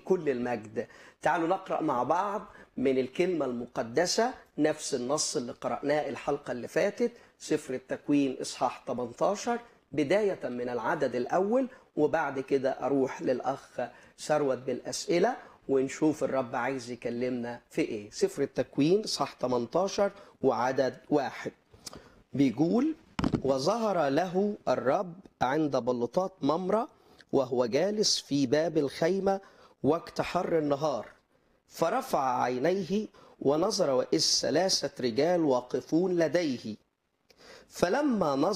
كل المجد تعالوا نقرأ مع بعض من الكلمة المقدسة نفس النص اللي قرأناه الحلقة اللي فاتت سفر التكوين إصحاح 18 بداية من العدد الأول وبعد كده أروح للأخ ثروت بالأسئلة ونشوف الرب عايز يكلمنا في إيه سفر التكوين إصحاح 18 وعدد واحد بيقول وظهر له الرب عند بلطات ممرة وهو جالس في باب الخيمة وقت حر النهار فرفع عينيه ونظر وإذ ثلاثة رجال واقفون لديه فلما نظر